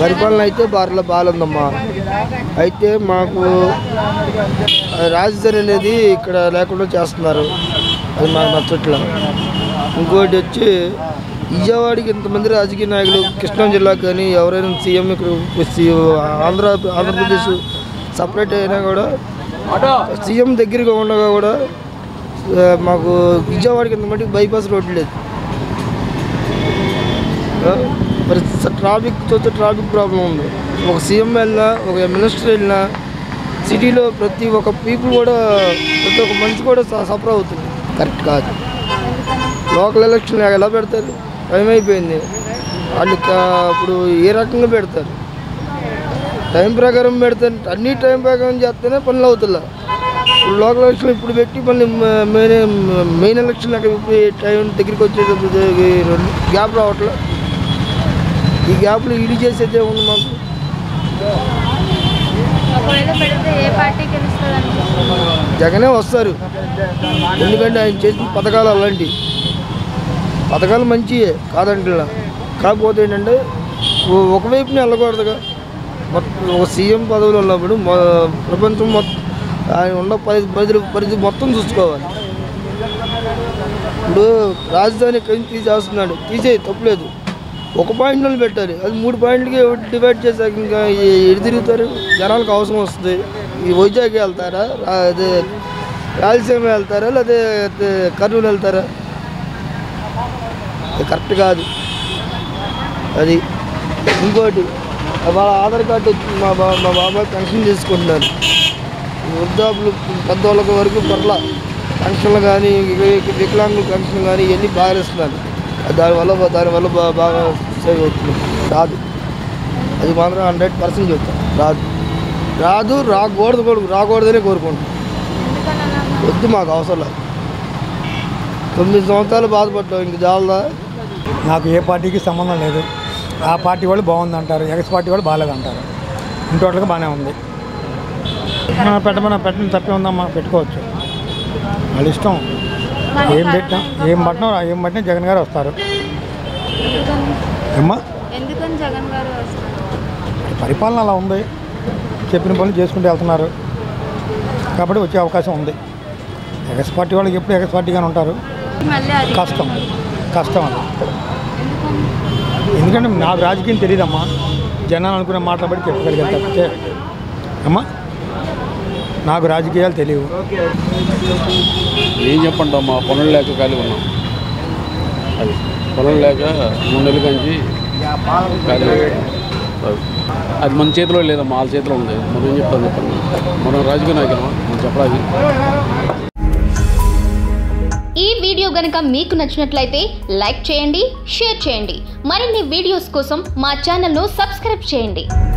పరిపాలన అయితే బాగా బాగుందమ్మా అయితే మాకు రాజధాని అనేది ఇక్కడ లేకుండా చేస్తున్నారు అది మాకు నచ్చట్ల ఇంకోటి వచ్చి విజయవాడకి ఇంతమంది రాజకీయ నాయకులు కృష్ణా జిల్లాకు కానీ ఎవరైనా సీఎం ఇక్కడ వచ్చి ఆంధ్ర ఆంధ్రప్రదేశ్ సపరేట్ అయినా కూడా సీఎం దగ్గరగా ఉండగా కూడా ఆ, మాకు విజయవాడకి ఇంత మటుకు బైపాస్ రోడ్డు లేదు ఆ, మరి స- ట్రాఫిక్ చూస్తే ట్రాఫిక్ ప్రాబ్లం ఉంది ఒక సీఎం వెళ్ళినా ఒక మినిస్టర్ వెళ్ళినా సిటీలో ప్రతి ఒక్క పీపుల్ కూడా ప్రతి ఒక్క మనిషి కూడా స- సఫర్ అవుతుంది కరెక్ట్ కాదు లోకల్ ఎలక్షన్ ఎలా పెడతారు టైం అయిపోయింది వాళ్ళు కా- ఇప్పుడు ఏ రకంగా పెడతారు టైం ప్రకారం పెడతారు అన్ని టైం ప్రకారం చేస్తేనే పనులు అవుతుందా ఇప్పుడు లోకల్ ఎలక్షన్ ఇప్పుడు పెట్టి మళ్ళీ మ- మెయిన్ మెయిన్ ఎలక్షన్ అక్కడ ఇప్పుడు టైం దగ్గరికి వచ్చేటప్పుడు ఈ రెండు గ్యాప్ రావట్లే ఈ గ్యాప్లో ఇడి చేసేదే ఉంది మాకు ఒకవేళ పెడితే ఏ పార్టీ గెలుస్తుంది అనుకుంటున్నారు జగనే వస్తారు ఎందుకంటే ఆయన చేసిన పథకాలు అలాంటి పథకాలు మంచియే కాదంటున్నా కాకపోతే ఏంటంటే ఓ- ఒకవైపునే వెళ్ళకూడదుగా మొత్తం ఒక సీఎం పదవిలో ఉన్నప్పుడు మొ- ప్రపంచం మొత్తం ఆయన ఉన్న పరిధి పరిధి పరిధి మొత్తం చూసుకోవాలి ఇప్పుడు రాజధాని ఎక్కడి నుంచి తీసేస్తున్నాడు తీసే తప్పులేదు ఒక పాయింట్ వాళ్ళు పెట్టాలి అది మూడు పాయింట్లకి డివైడ్ చేశాక ఇంకా ఎ- ఎటు తిరుగుతారు జనాలకు అవసరం వస్తుంది ఈ వైజాగ్ వెళ్తారా రా- అదే రాయలసీమ వెళ్తారా లేదా అదే కర్నూలు వెళ్తారా ఇది కరెక్ట్ కాదు అది ఇంకోటి వాళ్ళ ఆధార్ కార్డు వచ్చి మా బా మా బాబాయ్ పెన్షన్ తీసుకుంటున్నారు ఈ వృద్ధాపులు పెద్దవాళ్ళకి వరకు పర్ల పెన్షన్లు కానీ వికలాంగుల పెన్షన్ కానీ ఇవన్నీ బాగా ఇస్తున్నారు దానివల్ల దానివల్ల బా- బాగా సేవ్ అవుతుంది రాదు అది మాత్రం హండ్రెడ్ పర్సెంట్ చెప్తాను రాదు రాదు రాకూడదు కూడా రాకూడదనే కోరుకుంటాం ఎందుకని అలా అన్నారు? వద్దు మాకు అవసరం లేదు తొమ్మిది సంవత్సరాలు బాధపడ్డాం ఇంక చాలా నాకు ఏ పార్టీకి సంబంధం లేదు ఆ పార్టీ వాళ్ళు బాగుంది అంటారు ఎక్స్ పార్టీ వాళ్ళు బాగాలేదు అంటారు ఇంటోట్లుగా బాగానే ఉంది ఆ, పెట్టమన్నా పెట్టిన తప్పే ఉందమ్మా పెట్టుకోవచ్చు వాళ్ళ ఇష్టం మరి ఏం పెట్టినా ఏం పట్టినా ఏం పట్టినా జగన్ గారు వస్తారు ఎందుకని ఏమ్మా ఎందుకని జగన్ గారు వస్తారు పరిపాలన అలా ఉంది చెప్పిన పనులు చేసుకుంటూ వెళ్తున్నారు కాబట్టి వచ్చే అవకాశం ఉంది ఎగస్ పార్టీ వాళ్ళకి ఎప్పుడు ఎగస్ పార్టీగానే ఉంటారు మళ్ళీ అది కష్టం కష్టం అది ఎందుకని ఎందుకంటే నాకు రాజకీయం తెలియదమ్మా జనాలు అనుకునే మాటలు బట్టి చెప్పగలిగాను తప్పితే అమ్మా నాకు రాజకీయాలు తెలియవు ఏం చెప్పంటాం మా పనులు లేక ఖాళీ ఉన్నాం అది పనులు లేక మూడు నెలల కంచి ఖాళీ ఉన్నాం. అది. అది మన చేతిలో లేదమ్మా వాళ్ళ చేతిలో ఉంది మనం ఏం చెప్తాం చెప్పండి మనం రాజకీయ నాయకులం మనం చెప్పడానికి ఈ వీడియో గనక మీకు నచ్చినట్లయితే లైక్ చేయండి షేర్ చేయండి మరిన్ని వీడియోస్ కోసం మా ఛానల్ను సబ్స్క్రైబ్ చేయండి